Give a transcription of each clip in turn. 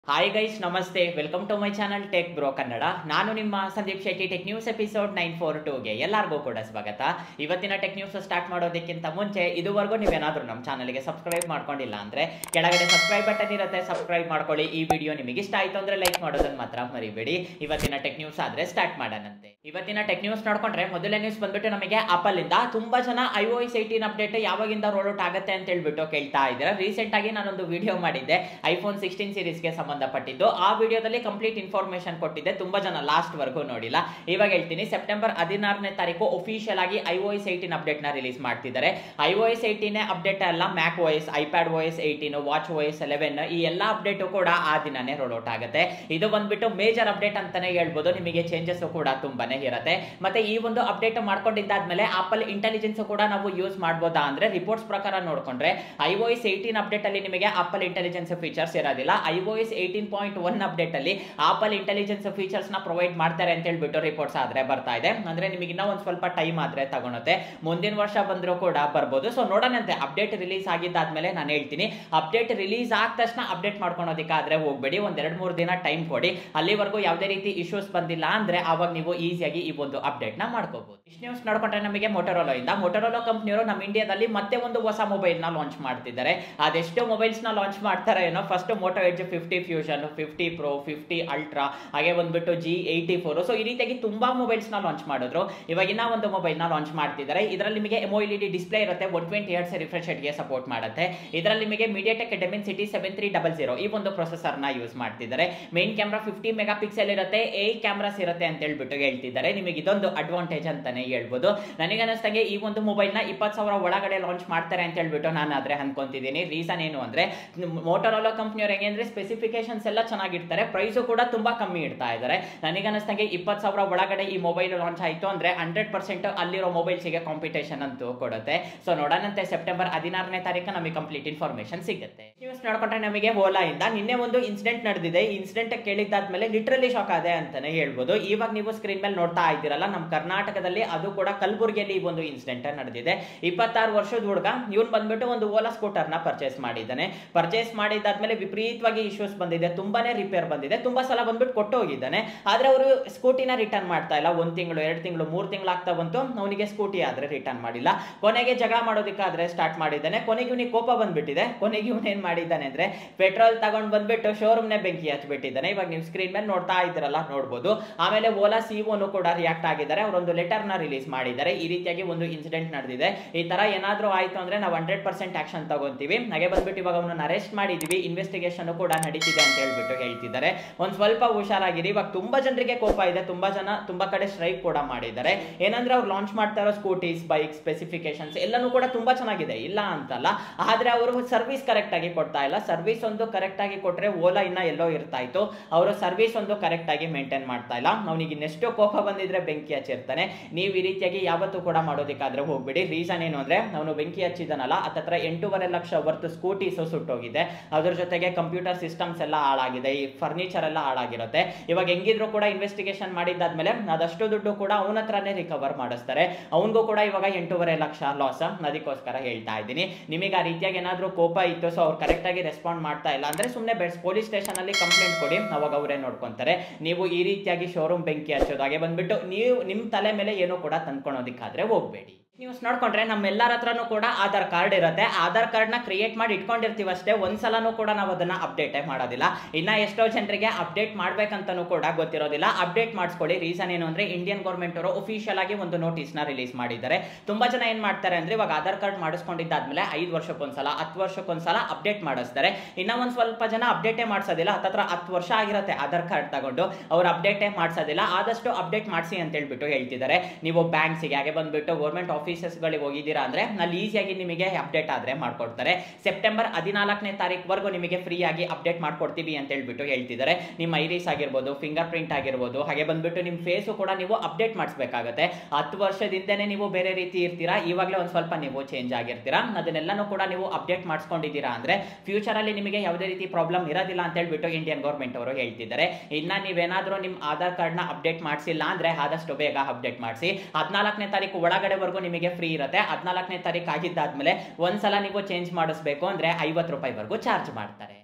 hi guys ನಮಸ್ತೆ welcome to my channel tech bro Kannada ನಾನು ನಿಮ್ಮ Sandeep Shetty tech news episode nine four ಟೂಗೆ ಎಲ್ಲರಿಗೂ ಕೂಡ ಸ್ವಾಗತ ಇವತ್ತಿನ ಟೆಕ್ ನ್ಯೂಸ್ ಸ್ಟಾರ್ಟ್ ಮಾಡೋದಕ್ಕಿಂತ ಮುಂಚೆ ಇದುವರೆಗೂ ನೀವೇನಾದರೂ ನಮ್ಮ ಚಾನಲ್ಗೆ ಸಬ್ಸ್ಕ್ರೈಬ್ ಮಾಡ್ಕೊಂಡಿಲ್ಲ ಅಂದ್ರೆ ಕೆಳಗಡೆ ಸಬ್ಸ್ಕ್ರೈಬ್ ಬಟನ್ ಇರುತ್ತೆ ಸಬ್ಸ್ಕ್ರೈಬ್ ಮಾಡ್ಕೊಳ್ಳಿ ಈ ವಿಡಿಯೋ ನಿಮಗೆ ಇಷ್ಟ ಆಯ್ತು ಅಂದ್ರೆ ಲೈಕ್ ಮಾಡೋದನ್ನ ಮಾತ್ರ ಮರಿಬೇಡಿ ಇವತ್ತಿನ ಟೆಕ್ ನ್ಯೂಸ್ ಆದ್ರೆ ಸ್ಟಾರ್ಟ್ ಮಾಡೋಣಂತೆ ಇವತ್ತಿನ ಟೆಕ್ ನ್ಯೂಸ್ ನೋಡ್ಕೊಂಡ್ರೆ ಮೊದಲನೇ ನ್ಯೂಸ್ ಬಂದ್ಬಿಟ್ಟು ನಮಗೆ ಆಪಲ್ ಇಂದ ತುಂಬಾ ಜನ I O S eighteen update ಯಾವಾಗಿಂದ ರೋಲ್ ಔಟ್ ಆಗುತ್ತೆ ಅಂತ ಹೇಳ್ಬಿಟ್ಟು ಕೇಳ್ತಾ ಇದ್ದೀರಾ ರೀಸೆಂಟ್ ಆಗಿ ನಾನೊಂದು ವಿಡಿಯೋ ಮಾಡಿದ್ದೆ ಐಫೋನ್ ಸಿಕ್ಸ್ಟೀನ್ ಸೀರೀಸ್ಗೆ ಸಂಬಂಧಪಟ್ಟಿದ್ದು ಆ ವಿಡಿಯೋದಲ್ಲಿ ಕಂಪ್ಲೀಟ್ ಇನ್ಫಾರ್ಮೇಶನ್ ಕೊಟ್ಟಿದ್ದೆ ತುಂಬಾ ಜನ ಲಾಸ್ಟ್ ವರ್ಗೂ ನೋಡಿಲ್ಲ ಇವಾಗ ಹೇಳ್ತೀನಿ ಸೆಪ್ಟೆಂಬರ್ ಹದಿನಾರನೇ ತಾರೀಕು ಒಫಿಷಿಯಲ್ ಆಗಿ I O S eighteen update ನ ರಿಲೀಸ್ ಮಾಡ್ತಿದ್ದಾರೆ I O S eighteen update ಅಲ್ಲ Mac O S iPad O S eighteen watch O S eleven ಈ ಎಲ್ಲ ಅಪ್ಡೇಟು ಕೂಡ ಆ ದಿನನೇ ರೋಲ್ ಔಟ್ ಆಗುತ್ತೆ ಇದು ಬಂದ್ಬಿಟ್ಟು ಮೇಜರ್ ಅಪ್ಡೇಟ್ ಅಂತಾನೆ ಹೇಳ್ಬೋದು ನಿಮಗೆ ಚೇಂಜಸ್ ಕೂಡ ತುಂಬಾನೇ ಇರುತ್ತೆ ಮತ್ತೆ ಈ ಒಂದು ಅಪ್ಡೇಟ್ ಮಾಡ್ಕೊಂಡಿದ್ದಾದ್ಮೇಲೆ ಆಪಲ್ ಇಂಟೆಲಿಜೆನ್ಸ್ ಕೂಡ ನಾವು ಯೂಸ್ ಮಾಡ್ಬೋದಾ ಅಂದ್ರೆ ರಿಪೋರ್ಟ್ಸ್ ಪ್ರಕಾರ ನೋಡ್ಕೊಂಡ್ರೆ I O S eighteen update ಅಲ್ಲಿ ನಿಮಗೆ ಆಪಲ್ ಇಂಟೆಲಿಜೆನ್ಸ್ ಫೀಚರ್ಸ್ ಇರೋದಿಲ್ಲ I O S eighteen point one update ಅಲ್ಲಿ ಆಪಲ್ ಇಂಟೆಲಿಜೆನ್ಸ್ ಫೀಚರ್ಸ್ ನ ಪ್ರೊವೈಡ್ ಮಾಡ್ತಾರೆ ಅಂತ ಹೇಳ್ಬಿಟ್ಟು ರಿಪೋರ್ಟ್ಸ್ ಆದ್ರೆ ಬರ್ತಾ ಇದೆ ಅಂದ್ರೆ ನಿಮಗೆ ಇನ್ನೂ ಒಂದ್ ಸ್ವಲ್ಪ ಟೈಮ್ ಆದ್ರೆ ತಗೊಳುತ್ತೆ ಮುಂದಿನ ವರ್ಷ ಬಂದರೂ ಕೂಡ ಬರ್ಬೋದು ಸೊ ನೋಡೋಣಂತೆ ಅಪ್ಡೇಟ್ ರಿಲೀಸ್ ಆಗಿದ್ದಾದ್ಮೇಲೆ ನಾನು ಹೇಳ್ತೀನಿ ಅಪ್ಡೇಟ್ ರಿಲೀಸ್ ಆದ ತಕ್ಷಣ ಅಪ್ಡೇಟ್ ಮಾಡ್ಕೊಳೋದಕ್ಕಾದ್ರೆ ಹೋಗ್ಬೇಡಿ ಒಂದ್ ಎರಡ್ ಮೂರು ದಿನ ಟೈಮ್ ಕೊಡಿ ಅಲ್ಲಿವರೆಗೂ ಯಾವುದೇ ರೀತಿ ಇಶ್ಯೂಸ್ ಬಂದಿಲ್ಲ ಅಂದ್ರೆ ಅವಾಗ ನೀವು ಈಸಿಯಾಗಿ ಈ ಒಂದು ಅಪ್ಡೇಟ್ ನ ಮಾಡ್ಕೋಬಹುದು ಇಷ್ಟು ನ್ಯೂಸ್ ನೋಡ್ಕೊಂಡ್ರೆ ನಮಗೆ ಮೊಟರೋಲೋ ಇಂದ ಮೊಟರೋಲೋ ಕಂಪ್ನಿಯವರು ನಮ್ಮ ಇಂಡಿಯಾದಲ್ಲಿ ಮತ್ತೆ ಒಂದು ಹೊಸ ಮೊಬೈಲ್ ನ ಲಾಂಚ್ ಮಾಡ್ತಿದ್ದಾರೆ ಅದೆಷ್ಟು ಮೊಬೈಲ್ಸ್ ನ ಲಾಂಚ್ ಮಾಡ್ತಾರೆ ಏನೋ first Moto Edge fifty Fusion fifty Pro fifty Ultra ಹಾಗೆ ಬಂದ್ಬಿಟ್ಟು ಜಿ ಏಯ್ಟಿ ಫೋರ್ ಸೊ ಈ ರೀತಿಯಾಗಿ ತುಂಬಾ ಮೊಬೈಲ್ಸ್ ನ ಲಾಂಚ್ ಮಾಡಿದ್ರು ಇವಾಗ ಇನ್ನ ಒಂದು ಮೊಬೈಲ್ ನ ಲಾಂಚ್ ಮಾಡ್ತಿದ್ದಾರೆ ಇದರಲ್ಲಿ ನಿಮಗೆ ಎಮೋಇಲಿಡಿ ಡಿಸ್ಪ್ಲೇ ಇರುತ್ತೆ ಒನ್ ಟ್ವೆಂಟಿ ಏಟ್ಸ್ ರಿಫ್ರೆಶ್ ಗೆ ಸಪೋರ್ಟ್ ಮಾಡುತ್ತೆ ಇದರಲ್ಲಿ ನಿಮಗೆ MediaTek Dimensity seven three double zero ಈ ಒಂದು ಪ್ರೊಸೆಸರ್ ನ ಯೂಸ್ ಮಾಡ್ತಿದ್ದಾರೆ main camera fifty megapixel ಇರುತ್ತೆ ಏ ಕ್ಯಾಮ್ರಾಸ್ ಇರುತ್ತೆ ಅಂತ ಹೇಳ್ಬಿಟ್ಟು ಹೇಳ್ತಿದ್ದಾರೆ ನಿಮಗೆ ಇದೊಂದು ಅಡ್ವಾಂಟೇಜ್ ಅಂತಾನೆ ಹೇಳ್ಬೋದು ನನಗೆ ಅನಿಸ್ತಂಗೆ ಈ ಒಂದು ಮೊಬೈಲ್ ನ ಇಪ್ಪತ್ತು ಸಾವಿರ ಒಳಗಡೆ ಲಾಂಚ್ ಮಾಡ್ತಾರೆ ಅಂತ ಹೇಳ್ಬಿಟ್ಟು ನಾನು ಆದ್ರೆ ಅನ್ಕೊಂತಿದ್ದೀನಿ ರೀಸನ್ ಏನು ಅಂದ್ರೆ ಮೋಟರೋಲೋ ಕಂಪ್ನಿಯವ್ರು ಹೆಂಗೆ ಅಂದ್ರೆ ಸ್ಪೆಸಿಫಿಕೇಶನ್ಸ್ ಎಲ್ಲ ಚೆನ್ನಾಗಿರ್ತಾರೆ ಪ್ರೈಸು ಕೂಡ ತುಂಬಾ ಕಮ್ಮಿ ಇಡ್ತಾ ಇದ್ದಾರೆ ನನಗೆ ಅನಿಸ್ತಂಗೆ ಇಪ್ಪತ್ತು ಸಾವಿರ ಒಳಗಡೆ ಈ ಮೊಬೈಲ್ ಲಾಂಚ್ ಆಯಿತು ಅಂದ್ರೆ ಹಂಡ್ರೆಡ್ ಪರ್ಸೆಂಟ್ ಅಲ್ಲಿರೋ ಮೊಬೈಲ್ಸ್ಗೆ ಕಾಂಪಿಟೇಷನ್ ಅಂತೂ ಕೊಡುತ್ತೆ ಸೊ ನೋಡೋಣಂತೆ ಸೆಪ್ಟೆಂಬರ್ ಹದಿನಾರನೇ ತಾರೀಕು ನಮಗೆ ಕಂಪ್ಲೀಟ್ ಇನ್ಫಾರ್ಮೇಶನ್ ಸಿಗುತ್ತೆ ನ್ಯೂಸ್ ನೋಡ್ಕೊಂಡ್ರೆ ನಮಗೆ ಓಲಾ ಇಂದ ನಿನ್ನೆ ಒಂದು ಇನ್ಸಿಡೆಂಟ್ ನಡೆದಿದೆ ಈ ಇನ್ಸಿಡೆಂಟ್ ಕೇಳಿದ್ದಾದ್ಮೇಲೆ ಲಿಟ್ರಲಿ ಶಾಕ್ ಆದೆ ಅಂತಾನೆ ಹೇಳ್ಬೋದು ಇವಾಗ ನೀವು ಸ್ಕ್ರೀನ್ ಮೇಲೆ ನೋಡ್ತಾ ಇದ್ದೀರಲ್ಲ ನಮ್ಮ ಕರ್ನಾಟಕದಲ್ಲಿ ಅದು ಕೂಡ ಕಲಬುರಗಿಯಲ್ಲಿ ಈ ಒಂದು ಇನ್ಸಿಡೆಂಟ್ ನಡೆದಿದೆ ಇಪ್ಪತ್ತಾರು ವರ್ಷದ ಹುಡುಗ ಇವನ್ ಬಂದ್ಬಿಟ್ಟು ಒಂದು ಓಲಾ ಸ್ಕೂಟರ್ ನ ಪರ್ಚೇಸ್ ಮಾಡಿದ್ದಾನೆ ಪರ್ಚೇಸ್ ಮಾಡಿದಾದ್ಮೇಲೆ ವಿಪರೀತವಾಗಿ ಇಶ್ಯೂಸ್ ಬಂದಿದೆ ತುಂಬಾನೇ ರಿಪೇರ್ ಬಂದಿದೆ ತುಂಬಾ ಸಲ ಬಂದ್ಬಿಟ್ಟು ಕೊಟ್ಟು ಹೋಗಿದ್ದಾನೆ ಆದ್ರೆ ಅವರು ಸ್ಕೂಟಿನ ರಿಟರ್ನ್ ಮಾಡ್ತಾ ಇಲ್ಲ ಒಂದ್ ತಿಂಗಳು ಎರಡು ತಿಂಗಳು ಮೂರು ತಿಂಗಳು ಆಗ್ತಾ ಬಂತು ಅವನಿಗೆ ಸ್ಕೂಟಿ ಆದ್ರೆ ರಿಟರ್ನ್ ಮಾಡಿಲ್ಲ ಕೊನೆಗೆ ಜಗಳ ಮಾಡೋದಕ್ಕಾದ್ರೆ ಸ್ಟಾರ್ಟ್ ಮಾಡಿದ್ದಾನೆ ಕೊನೆಗೆ ಇವನಿಗೆ ಕೋಪ ಬಂದ್ಬಿಟ್ಟಿದೆ ಕೊನೆಗೆ ಇವನ್ ಏನ್ ಮಾಡಿದ್ದಾನೆ ಅಂದ್ರೆ ಪೆಟ್ರೋಲ್ ತಗೊಂಡ್ ಬಂದ್ಬಿಟ್ಟು ಶೋರೂಮ್ನೇ ಬೆಂಕಿ ಹಚ್ಬಿಟ್ಟಿದ್ದಾನೆ ಇವಾಗ ನೀವು ಸ್ಕ್ರೀನ್ ಮೇಲೆ ನೋಡ್ತಾ ಇದ್ರಲ್ಲ ನೋಡ್ಬೋದು ಆಮೇಲೆ ಓಲಾ ಸಿಒನು ಕೂಡ ರಿಯಾಕ್ಟ್ ಆಗಿದ್ದಾರೆ ಅವರೊಂದು ಲೆಟರ್ ನ ರಿಲೀಸ್ ಮಾಡಿದ್ದಾರೆ ಈ ರೀತಿಯಾಗಿ ಒಂದು ಇನ್ಸಿಡೆಂಟ್ ನಡೆದಿದೆ ಈ ತರ ಏನಾದ್ರೂ ಆಯ್ತು ಅಂದ್ರೆ ನಾವು ಹಂಡ್ರೆಡ್ ಪರ್ಸೆಂಟ್ ಆಕ್ಷನ್ ತಗೊಂತೀವಿ ಹಾಗೆ ಬಂದ್ಬಿಟ್ಟು ಇವಾಗ ಅವನನ್ನ ಅರೆಸ್ಟ್ ಮಾಡಿದೀವಿ ಇನ್ವೆಸ್ಟಿಗೇಷನ್ ಕೂಡ ನಡೀತಿದೆ ಅಂತ ಹೇಳ್ಬಿಟ್ಟು ಹೇಳ್ತಿದ್ದಾರೆ ಒಂದ್ ಸ್ವಲ್ಪ ಹುಷಾರಾಗಿರಿ ಇವಾಗ ತುಂಬಾ ಜನರಿಗೆ ಕೋಪ ಇದೆ ತುಂಬಾ ಜನ ತುಂಬಾ ಕಡೆ ಸ್ಟ್ರೈಕ್ ಕೂಡ ಮಾಡಿದ್ದಾರೆ ಏನಂದ್ರೆ ಅವ್ರು ಲಾಂಚ್ ಮಾಡ್ತಾ ಇರೋ ಸ್ಕೂಟೀಸ್ ಬೈಕ್ ಸ್ಪೆಸಿಫಿಕೇಶನ್ಸ್ ಎಲ್ಲನೂ ಕೂಡ ತುಂಬಾ ಚೆನ್ನಾಗಿದೆ ಇಲ್ಲ ಅಂತಲ್ಲ ಆದ್ರೆ ಅವರು ಸರ್ವಿಸ್ ಕರೆಕ್ಟ್ ಆಗಿ ಕೊಡ್ತಾ ಇಲ್ಲ ಸರ್ವಿಸ್ ಒಂದು ಕರೆಕ್ಟ್ ಆಗಿ ಕೊಟ್ರೆ ಓಲಾ ಇನ್ನ ಎಲ್ಲೋ ಇರ್ತಾ ಇತ್ತು ಅವರು ಸರ್ವಿಸ್ ಒಂದು ಕರೆಕ್ಟ್ ಆಗಿ ಮೇಂಟೈನ್ ಮಾಡ್ತಾ ಇಲ್ಲ ಅವನಿಗೆ ಇನ್ನೆಷ್ಟೋ ಕೋಪ ಬಂದಿದ್ರೆ ಬೆಂಕಿ ಹಚ್ಚಿರ್ತಾನೆ ನೀವು ಈ ರೀತಿಯಾಗಿ ಯಾವತ್ತೂ ಕೂಡ ಮಾಡೋದಕ್ಕಾದ್ರೆ ಹೋಗ್ಬಿಡಿ ರೀಸನ್ ಏನು ಅಂದ್ರೆ ಅವನು ಬೆಂಕಿ ಹಚ್ಚಿದನಲ್ಲ ಹತ್ತತ್ರ ಎಂಟೂವರೆ ಲಕ್ಷ ವರ್ತು ಸ್ಕೂಟೀಸ್ ಸುಟ್ಟೋಗಿದೆ ಅದ್ರ ಜೊತೆಗೆ ಕಂಪ್ಯೂಟರ್ ಸಿಸ್ಟಮ್ಸ್ ಎಲ್ಲ ಹಾಳಾಗಿದೆ ಈ ಫರ್ನಿಚರ್ ಎಲ್ಲ ಹಾಳಾಗಿರುತ್ತೆ ಇವಾಗ ಹೆಂಗಿದ್ರು ಕೂಡ ಇನ್ವೆಸ್ಟಿಗೇಷನ್ ಮಾಡಿದ್ದಾದ್ಮೇಲೆ ಅದಷ್ಟು ದುಡ್ಡು ಕೂಡ ಅವನ ಹತ್ರನೇ ರಿಕವರ್ ಮಾಡಿಸ್ತಾರೆ ಅವನಿಗೂ ಕೂಡ ಇವಾಗ ಎಂಟೂವರೆ ಲಕ್ಷ ಲಾಸ್ ಅದಕ್ಕೋಸ್ಕರ ಹೇಳ್ತಾ ಇದ್ದೀನಿ ನಿಮಗೆ ಆ ರೀತಿಯಾಗಿ ಏನಾದರೂ ಕೋಪ ಇತ್ತು ಸೊ ಅವ್ರು ಕರೆಕ್ಟ್ ಆಗಿ ರೆಸ್ಪಾಂಡ್ ಮಾಡ್ತಾ ಇಲ್ಲ ಅಂದ್ರೆ ಸುಮ್ಮನೆ ಬೆಡ್ಸ್ ಪೊಲೀಸ್ ಸ್ಟೇಷನ್ ಅಲ್ಲಿ ಕಂಪ್ಲೇಂಟ್ ಕೊಡಿ ಅವಾಗ ಅವರೇ ನೋಡ್ಕೊಂತಾರೆ ನೀವು ಈ ರೀತಿಯಾಗಿ ಶೋರೂಮ್ ಬೆಂಕಿ ಹಚ್ಚೋದು ಹಾಗೆ ಬಂದ್ಬಿಟ್ಟು ನೀವು ನಿಮ್ಮ ತಲೆ ಮೇಲೆ ಏನು ಕೂಡ ತಂದ್ಕೊಳೋದಕ್ಕಾದ್ರೆ ಹೋಗ್ಬೇಡಿ ನ್ಯೂಸ್ ನೋಡ್ಕೊಂಡ್ರೆ ನಮ್ಮೆಲ್ಲರ ಹತ್ರನೂ ಕೂಡ ಆಧಾರ್ ಕಾರ್ಡ್ ಇರುತ್ತೆ ಆಧಾರ್ ಕಾರ್ಡ್ನ ಕ್ರಿಯೇಟ್ ಮಾಡಿ ಇಟ್ಕೊಂಡಿರ್ತೀವಿ ಅಷ್ಟೇ ಒಂದ್ಸಲನೂ ಕೂಡ ನಾವು ಅದನ್ನ ಅಪ್ಡೇಟೇ ಮಾಡೋದಿಲ್ಲ ಇನ್ನ ಎಷ್ಟೋ ಜನರಿಗೆ ಅಪ್ಡೇಟ್ ಮಾಡ್ಬೇಕಂತನೂ ಕೂಡ ಗೊತ್ತಿರೋದಿಲ್ಲ ಅಪ್ಡೇಟ್ ಮಾಡಿಸ್ಕೊಳ್ಳಿ ರೀಸನ್ ಏನು ಅಂದ್ರೆ ಇಂಡಿಯನ್ ಗೌರ್ಮೆಂಟ್ ಅವರು ಅಫಿಷಿಯಲ್ ಆಗಿ ಒಂದು ನೋಟಿಸ್ ನ ರಿಲೀಸ್ ಮಾಡಿದ್ದಾರೆ ತುಂಬಾ ಜನ ಏನ್ ಮಾಡ್ತಾರೆ ಅಂದ್ರೆ ಇವಾಗ ಆಧಾರ್ ಕಾರ್ಡ್ ಮಾಡಿಸ್ಕೊಂಡಿದ್ದಾದ್ಮೇಲೆ ಐದು ವರ್ಷಕ್ಕೊಂದ್ಸಲ ಹತ್ತು ವರ್ಷಕ್ಕೊಂದ್ಸಲ ಅಪ್ಡೇಟ್ ಮಾಡಿಸ್ತಾರೆ ಇನ್ನ ಒಂದ್ ಸ್ವಲ್ಪ ಜನ ಅಪ್ಡೇಟೇ ಮಾಡಿಸೋದಿಲ್ಲ ಹತ್ತತ್ರ ಹತ್ತು ವರ್ಷ ಆಗಿರುತ್ತೆ ಆಧಾರ್ ಕಾರ್ಡ್ ತಗೊಂಡು ಅವ್ರು ಅಪ್ಡೇಟೇ ಮಾಡಿಸೋದಿಲ್ಲ ಆದಷ್ಟು ಅಪ್ಡೇಟ್ ಮಾಡಿಸಿ ಅಂತ ಹೇಳ್ಬಿಟ್ಟು ಹೇಳ್ತಿದ್ದಾರೆ ನೀವು ಬ್ಯಾಂಕ್ಸಿಗೆ ಹಾಗೆ ಬಂದ್ಬಿಟ್ಟು ಗೌರ್ಮೆಂಟ್ ಆಫೀಸಸ್ಗಳಿಗೆ ಹೋಗಿದ್ದೀರಾ ಅಂದ್ರೆ ಅಲ್ಲಿ ಈಸಿಯಾಗಿ ನಿಮಗೆ ಅಪ್ಡೇಟ್ ಆದ್ರೆ ಮಾಡ್ಕೊಡ್ತಾರೆ ಸೆಪ್ಟೆಂಬರ್ ಹದಿನಾಲ್ಕನೇ ತಾರೀಕುವರೆಗೂ ನಿಮಗೆ ಫ್ರೀ ಆಗಿ ಅಪ್ಡೇಟ್ ಮಾಡ್ಕೊಡ್ತೀವಿ ಅಂತ ಹೇಳ್ಬಿಟ್ಟು ಹೇಳ್ತಿದ್ದಾರೆ ನಿಮ್ಮ ಐರಿಸ್ ಆಗಿರ್ಬೋದು ಫಿಂಗರ್ ಪ್ರಿಂಟ್ ಆಗಿರ್ಬೋದು ಹಾಗೆ ಬಂದ್ಬಿಟ್ಟು ನಿಮ್ಮ ಫೇಸು ಕೂಡ ನೀವು ಅಪ್ಡೇಟ್ ಮಾಡಿಸ್ಬೇಕಾಗತ್ತೆ ಹತ್ತು ವರ್ಷದಿಂದನೇ ನೀವು ಬೇರೆ ರೀತಿ ಇರ್ತೀರಾ ಇವಾಗಲೇ ಒಂದು ಸ್ವಲ್ಪ ನೀವು ಚೇಂಜ್ ಆಗಿರ್ತೀರಾ ಅದನ್ನೆಲ್ಲನೂ ಕೂಡ ನೀವು ಅಪ್ಡೇಟ್ ಮಾಡಿಸ್ಕೊಂಡಿದ್ದೀರಾ ಅಂದ್ರೆ ಫ್ಯೂಚರ್ ಅಲ್ಲಿ ನಿಮಗೆ ಯಾವುದೇ ರೀತಿ ಪ್ರಾಬ್ಲಮ್ ಇರೋದಿಲ್ಲ ಅಂತ ಹೇಳ್ಬಿಟ್ಟು ಇಂಡಿಯನ್ ಗೌರ್ಮೆಂಟ್ ಅವರು ಹೇಳ್ತಿದ್ದಾರೆ ಇನ್ನ ನೀವೇನಾದ್ರೂ ನಿಮ್ಮ ಆಧಾರ್ ಕಾರ್ಡ್ನ ಅಪ್ಡೇಟ್ ಮಾಡಿಸಿಲ್ಲ ಅಂದ್ರೆ ಆದಷ್ಟು ಬೇಗ ಅಪ್ಡೇಟ್ ಮಾಡಿಸಿ ಹದಿನಾಲ್ಕನೇ ತಾರೀಕು ಒಳಗಡೆವರೆಗೂ ನಿಮಗೆ ಫ್ರೀ ಇರುತ್ತೆ ಹದಿನಾಲ್ಕನೇ ತಾರೀಕು ಆಗಿದ್ದಾದ್ಮೇಲೆ ಒಂದ್ಸಲ ನೀವು ಚೇಂಜ್ ಮಾಡಿಸ್ಬೇಕು ಅಂದ್ರೆ ಐವತ್ತು ರೂಪಾಯಿವರೆಗೂ ಚಾರ್ಜ್ ಮಾಡ್ತಾರೆ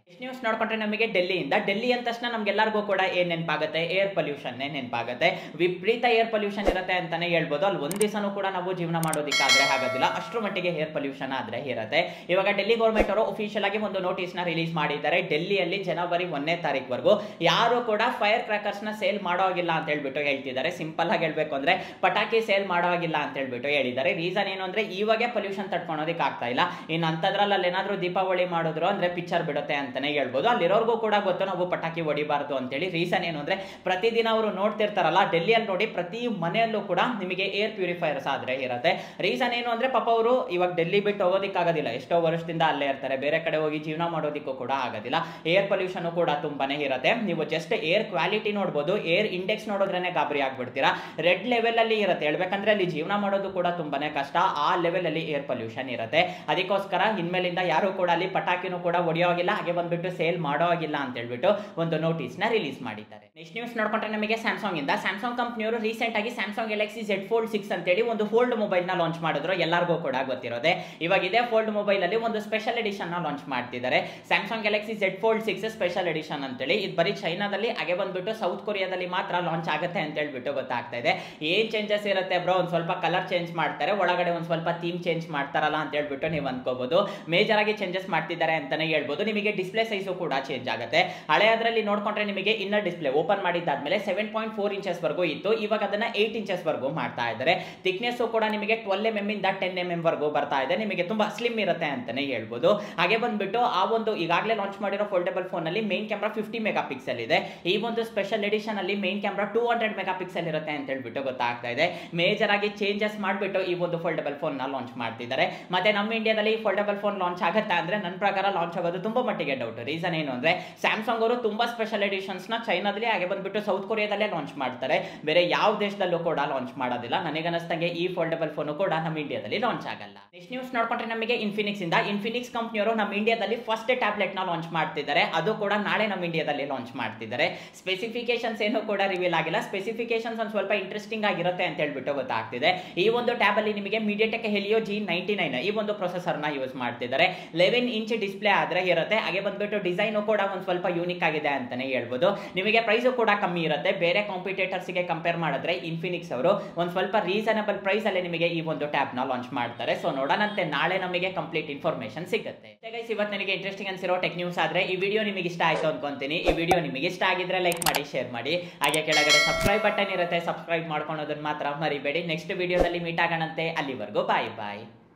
ನೆಕ್ಸ್ಟ್ ನ್ಯೂಸ್ ನೋಡ್ಕೊಂಡ್ರೆ ನಮಗೆ ಡೆಲ್ಲಿಯಿಂದ ಡೆಲ್ಲಿ ಅಂದ ತಕ್ಷಣ ನಮ್ಗೆಲ್ಲರಿಗೂ ಕೂಡ ಏನ್ ನೆನಪಾಗುತ್ತೆ ಏರ್ ಪೊಲ್ಯೂಷನ್ ನೆನಪಾಗುತ್ತೆ ವಿಪರೀತ ಏರ್ ಪೊಲ್ಯೂಷನ್ ಇರುತ್ತೆ ಅಂತಾನೆ ಹೇಳ್ಬೋದು ಅಲ್ಲಿ ಒಂದ್ ದಿವಸನೂ ಕೂಡ ನಾವು ಜೀವನ ಮಾಡೋದಕ್ಕಾದ್ರೆ ಆಗೋದಿಲ್ಲ ಅಷ್ಟರ ಮಟ್ಟಿಗೆ ಏರ್ ಪೊಲ್ಯೂಷನ್ ಆದ್ರೆ ಇರುತ್ತೆ ಇವಾಗ ಡೆಲ್ಲಿ ಗೌರ್ಮೆಂಟ್ ಅವರು ಅಫಿಷಿಯಲ್ ಆಗಿ ಒಂದು ನೋಟಿಸ್ ನ ರಿಲೀಸ್ ಮಾಡಿದ್ದಾರೆ ಡೆಲ್ಲಿಯಲ್ಲಿ ಜನವರಿ ಒಂದನೇ ತಾರೀಕುವರೆಗೂ ಯಾರು ಕೂಡ ಫೈರ್ ಕ್ರಾಕರ್ಸ್ ನ ಸೇಲ್ ಮಾಡೋ ಹಾಗಿಲ್ಲ ಅಂತ ಹೇಳ್ಬಿಟ್ಟು ಹೇಳ್ತಿದ್ದಾರೆ ಸಿಂಪಲ್ ಆಗಿ ಹೇಳ್ಬೇಕು ಅಂದ್ರೆ ಪಟಾಕಿ ಸೇಲ್ ಮಾಡೋ ಹಾಗಿಲ್ಲ ಅಂತ ಹೇಳ್ಬಿಟ್ಟು ಹೇಳಿದ್ದಾರೆ ರೀಸನ್ ಏನು ಅಂದ್ರೆ ಇವಾಗೆ ಪೊಲ್ಯೂಷನ್ ತಡ್ಕೊಳೋದಕ್ಕೆ ಆಗ್ತಾ ಇಲ್ಲ ಇನ್ನು ಅಂತದ್ರಲ್ಲಿ ಅಲ್ಲಿ ಏನಾದ್ರು ದೀಪಾವಳಿ ಮಾಡಿದ್ರು ಅಂದ್ರೆ ಪಿಕ್ಚರ್ ಬಿಡುತ್ತೆ ಅಂತಾನೆ ಹೇಳ್ಬೋದು ಅಲ್ಲಿರೋರ್ಗೂ ಕೂಡ ಗೊತ್ತು ನಾವು ಪಟಾಕಿ ಹೊಡಿಬಾರ್ದು ಅಂತೇಳಿ ರೀಸನ್ ಏನು ಅಂದ್ರೆ ಪ್ರತಿದಿನ ಅವರು ನೋಡ್ತಿರ್ತಾರಲ್ಲ ಡೆಲ್ಲಿಯಲ್ಲಿ ನೋಡಿ ಪ್ರತಿ ಮನೆಯಲ್ಲೂ ಕೂಡ ನಿಮಗೆ ಏರ್ ಪ್ಯೂರಿಫೈಯರ್ಸ್ ಆದ್ರೆ ಇರುತ್ತೆ ರೀಸನ್ ಏನು ಅಂದ್ರೆ ಪಾಪ ಅವರು ಇವಾಗ ಡೆಲ್ಲಿ ಬಿಟ್ಟು ಹೋಗೋದಕ್ಕಾಗೋದಿಲ್ಲ ಎಷ್ಟೋ ವರ್ಷದಿಂದ ಅಲ್ಲೇ ಇರ್ತಾರೆ ಬೇರೆ ಕಡೆ ಹೋಗಿ ಜೀವನ ಮಾಡೋದಕ್ಕೂ ಕೂಡ ಆಗೋದಿಲ್ಲ ಏರ್ ಪೊಲ್ಯೂಷನ್ ಕೂಡ ತುಂಬಾನೇ ಇರುತ್ತೆ ನೀವು ಜಸ್ಟ್ ಏರ್ ಕ್ವಾಲಿಟಿ ನೋಡ್ಬೋದು ಏರ್ ಇಂಡೆಕ್ಸ್ ನೋಡಿದ್ರೇನೆ ಗಾಬರಿ ಆಗ್ಬಿಡ್ತೀರಾ ರೆಡ್ ಲೆವೆಲ್ ಅಲ್ಲಿ ಇರುತ್ತೆ ಹೇಳ್ಬೇಕಂದ್ರೆ ಅಲ್ಲಿ ಜೀವನ ಮಾಡೋದು ಕೂಡ ತುಂಬಾನೇ ಕಷ್ಟ ಆ ಲೆವೆಲ್ ಅಲ್ಲಿ ಏರ್ ಪೊಲ್ಯೂಷನ್ ಇರುತ್ತೆ ಅದಕ್ಕೋಸ್ಕರ ಇನ್ಮೇಲಿಂದ ಯಾರು ಕೂಡ ಅಲ್ಲಿ ಪಟಾಕಿನೂ ಕೂಡ ಹೊಡೆಯೋ ಹಾಗಿಲ್ಲ ಹಾಗೆ ಬಂದ್ಬಿಟ್ಟು ಸೇಲ್ ಮಾಡೋ ಹಾಗಿಲ್ಲ ಅಂತ ಹೇಳ್ಬಿಟ್ಟು ಒಂದು ನೋಟಿಸ್ ನ ರಿಲೀಸ್ ಮಾಡಿದ್ದಾರೆ ನೆಕ್ಸ್ಟ್ ನ್ಯೂಸ್ ನೋಡ್ಕೊಂಡ್ರೆ ನಮಗೆ ಸ್ಯಾಮ್ಸಂಗ್ ಇಂದ ಸ್ಯಾಮ್ಸಂಗ್ ಕಂಪ್ನಿಯವರು ರೀಸೆಂಟ್ ಆಗಿ Samsung Galaxy Z Fold six ಅಂತೇಳಿ ಒಂದು ಫೋಲ್ಡ್ ಮೊಬೈಲ್ ನ ಲಾಂಚ್ ಮಾಡಿದ್ರು ಎಲ್ಲರಿಗೂ ಕೂಡ ಗೊತ್ತಿರೋದೆ ಇವಾಗ ಇದೇ ಫೋಲ್ಡ್ ಮೊಬೈಲ್ ಅಲ್ಲಿ ಒಂದು ಸ್ಪೆಷಲ್ ಎಡಿಷನ್ ನ ಲಾಂಚ್ ಮಾಡ್ತಿದ್ದಾರೆ Samsung Galaxy Z Fold six special edition ಅಂತೇಳಿ ಇದು ಬರೀ ಚೈನಾದಲ್ಲಿ ಹಾಗೆ ಬಂದ್ಬಿಟ್ಟು ಸೌತ್ ಕೊರಿಯಾದಲ್ಲಿ ಮಾತ್ರ ಲಾಂಚ್ ಆಗುತ್ತೆ ಅಂತ ಹೇಳ್ಬಿಟ್ಟು ಗೊತ್ತಾಗ್ತಾ ಇದೆ ಏನ್ ಚೇಂಜಸ್ ಇರುತ್ತೆ ಬ್ರೋ ಒಂದ್ ಸ್ವಲ್ಪ ಕಲರ್ ಚೇಂಜ್ ಮಾಡ್ತಾರೆ ಒಳಗಡೆ ಒಂದ್ ಸ್ವಲ್ಪ ಥೀಮ್ ಚೇಂಜ್ ಮಾಡ್ತಾರಲ್ಲ ಅಂತ ಹೇಳ್ಬಿಟ್ಟು ನೀವು ಅನ್ಕೋಬಹುದು ಮೇಜರ್ ಆಗಿ ಚೇಂಜಸ್ ಮಾಡ್ತಿದ್ದಾರೆ ಅಂತಾನೆ ಹೇಳ್ಬೋದು ನಿಮಗೆ ಡಿಸ್ಪ್ಲೇ ಸೈಜು ಕೂಡ ಚೇಂಜ್ ಆಗುತ್ತೆ ಹಳೆಯದ್ರಲ್ಲಿ ನೋಡ್ಕೊಂಡ್ರೆ ನಿಮಗೆ ಇನ್ನರ್ ಡಿಸ್ಪ್ಲೇ ಓಪನ್ ಮಾಡಿದ್ದಾದ್ಮೇಲೆ ಸೆವೆನ್ ಪಾಯಿಂಟ್ ಫೋರ್ ಇಂಚಸ್ ವರೆಗೂ ಇತ್ತು ಇವಾಗ ಅದನ್ನ ಏಟ್ ಇಂಚಸ್ ವರೆಗೂ ಮಾಡ್ತಾ ಇದ್ದಾರೆ ಥಿಕ್ನೆಸ್ ಕೂಡ ನಿಮಗೆ ಟ್ವೆಲ್ ಎಂ ಎಂ ಇಂದ ಟೆನ್ ಎಂ ಎಂ ವರೆಗೂ ಬರ್ತಾ ಇದೆ ನಿಮಗೆ ತುಂಬಾ ಸ್ಲಿಮ್ ಇರುತ್ತೆ ಅಂತಾನೆ ಹೇಳ್ಬೋದು ಹಾಗೆ ಬಂದ್ಬಿಟ್ಟು ಆ ಒಂದು ಈಗಾಗಲೇ ಲಾಂಚ್ ಮಾಡಿರೋ ಫೋಲ್ಡಬಲ್ ಫೋನ್ ಅಲ್ಲಿ main camera fifty megapixel ಇದೆ ಈ ಒಂದು ಸ್ಪೆಷಲ್ ಎಡಿಷನ್ ಅಲ್ಲಿ main camera two hundred megapixel ಇರುತ್ತೆ ಅಂತ ಹೇಳ್ಬಿಟ್ಟು ಗೊತ್ತಾಗ್ತಾ ಇದೆ ಮೇಜರ್ ಆಗಿ ಚೇಂಜಸ್ ಮಾಡಿಬಿಟ್ಟು ಈ ಒಂದು ಫೋಲ್ಡಬಲ್ ಫೋನ್ ನ ಲಾಂಚ್ ಮಾಡ್ತಿದ್ದಾರೆ ಮತ್ತೆ ನಮ್ಮ ಇಂಡಿಯಾದಲ್ಲಿ ಫೋಲ್ಡಬಲ್ ಫೋನ್ ಲಾಂಚ್ ಆಗುತ್ತಾ ಅಂದ್ರೆ ನನ್ನ ಪ್ರಕಾರ ಲಾಂಚ್ ಆಗೋದು ತುಂಬಾ ಮಟ್ಟಿಗೆ ಡೌಟ್ ರೀಸನ್ ಏನು ಅಂದ್ರೆ ಸ್ಯಾಮ್ಸಂಗ್ ಅವರು ತುಂಬಾ ಸ್ಪೆಷಲ್ ಎಡಿಷನ್ಸ್ ನ ಚೈನಾದಲ್ಲಿ ಹಾಗೆ ಬಂದ್ಬಿಟ್ಟು ಸೌತ್ ಕೊರಿಯಾದಲ್ಲೇ ಲಾಂಚ್ ಮಾಡ್ತಾರೆ ಬೇರೆ ಯಾವ ದೇಶದಲ್ಲೂ ಕೂಡ ಲಾಂಚ್ ಮಾಡೋದಿಲ್ಲ ನನಗನ್ನಿಸ್ತಂಗೆ ಈ ಫೋಲ್ಡಬಲ್ ಫೋನ್ ಕೂಡ ನಮ್ಮ ಇಂಡಿಯಾದಲ್ಲಿ ಲಾಂಚ್ ಆಗಲ್ಲ ನೆಕ್ಸ್ಟ್ ನ್ಯೂಸ್ ನೋಡ್ಕೊಂಡ್ರೆ ನಮಗೆ ಇನ್ಫಿನಿಕ್ಸ್ ಇಂದ ಇನ್ಫಿನಿಕ್ಸ್ ಕಂಪ್ನಿಯವರು ನಮ್ಮ ಇಂಡಿಯಾದಲ್ಲಿ ಫಸ್ಟ್ ಟ್ಯಾಬ್ಲೆಟ್ ನ ಲಾಂಚ್ ಮಾಡ್ತಿದ್ದಾರೆ ಅದು ಕೂಡ ನಾಳೆ ನಮ್ಮ ಇಂಡಿಯಾದಲ್ಲಿ ಲಾಂಚ್ ಮಾಡ್ತಿದ್ದಾರೆ ಸ್ಪೆಸಿಫಿಕೇಶನ್ಸ್ ಏನು ಕೂಡ ರಿವೀಲ್ ಆಗಿಲ್ಲ ಸ್ಪೆಸಿಫಿಕೇಶನ್ಸ್ ಒಂದು ಸ್ವಲ್ಪ ಇಂಟ್ರೆಸ್ಟಿಂಗ್ ಆಗಿರುತ್ತೆ ಅಂತ ಹೇಳ್ಬಿಟ್ಟು ಗೊತ್ತಾಗ್ತಿದೆ ಈ ಒಂದು ಟ್ಯಾಬ್ ಅಲ್ಲಿ ನಿಮಗೆ MediaTek Helio G ninety nine ಈ ಒಂದು ಪ್ರೊಸೆಸರ್ ನ ಯೂಸ್ ಮಾಡ್ತಿದ್ದಾರೆ ಲೆವೆನ್ ಇಂಚ್ ಡಿಸ್ಪ್ಲೇ ಆದ್ರೆ ಇರುತ್ತೆ ಹಾಗೆ ಬಂದ್ಬಿಟ್ಟು ಡಿಸೈನು ಕೂಡ ಒಂದು ಸ್ವಲ್ಪ ಯೂನಿಕ್ ಆಗಿದೆ ಅಂತಾನೆ ಹೇಳ್ಬೋದು ನಿಮಗೆ ಪ್ರೈಸು ಕೂಡ ಕಮ್ಮಿ ಇರುತ್ತೆ ಬೇರೆ ಕಾಂಪಿಟೇಟರ್ಸ್ ಗೆ ಕಂಪೇರ್ ಮಾಡಿದ್ರೆ ಇನ್ಫಿನಿಕ್ಸ್ ಅವರು ಒಂದು ಸ್ವಲ್ಪ ರೀಸನಬಲ್ ಪ್ರೈಸ್ ಅಲ್ಲಿ ನಿಮಗೆ ಈ ಒಂದು ಟ್ಯಾಬ್ ನ ಲಾಂಚ್ ಮಾಡ್ತಾರೆ ಸೊ ನೋಡೋಣಂತೆ ನಾಳೆ ನಮಗೆ ಕಂಪ್ಲೀಟ್ ಇನ್ಫಾರ್ಮೇಶನ್ ಸಿಗುತ್ತೆ ಗೈಸ್ ಇವತ್ತು ನನಗೆ ಇಂಟ್ರೆಸ್ಟಿಂಗ್ ಅನ್ಸಿರೋ ಟೆಕ್ ನ್ಯೂಸ್ ಆದ್ರೆ ಈ ವಿಡಿಯೋ ನಿಮಗೆ ಇಷ್ಟ ಆಯ್ತು ಅನ್ಕೊಂತೀನಿ ಈ ವಿಡಿಯೋ ನಿಮಗೆ ಇಷ್ಟ ಆಗಿದ್ರೆ ಲೈಕ್ ಮಾಡಿ ಶೇರ್ ಮಾಡಿ ಹಾಗೆ ಕೆಳಗಡೆ ಸಬ್ಸ್ಕ್ರೈಬ್ ಬಟನ್ ಇರುತ್ತೆ ಸಬ್ಸ್ಕ್ರೈಬ್ ಮಾಡ್ಕೊಳೋದನ್ನ ಮಾತ್ರ ಮರಿಬೇಡಿ ನೆಕ್ಸ್ಟ್ ವಿಡಿಯೋದಲ್ಲಿ ಮೀಟ್ ಆಗೋಣಂತೆ ಅಲ್ಲಿವರೆಗೂ ಬಾಯ್ ಬಾಯ್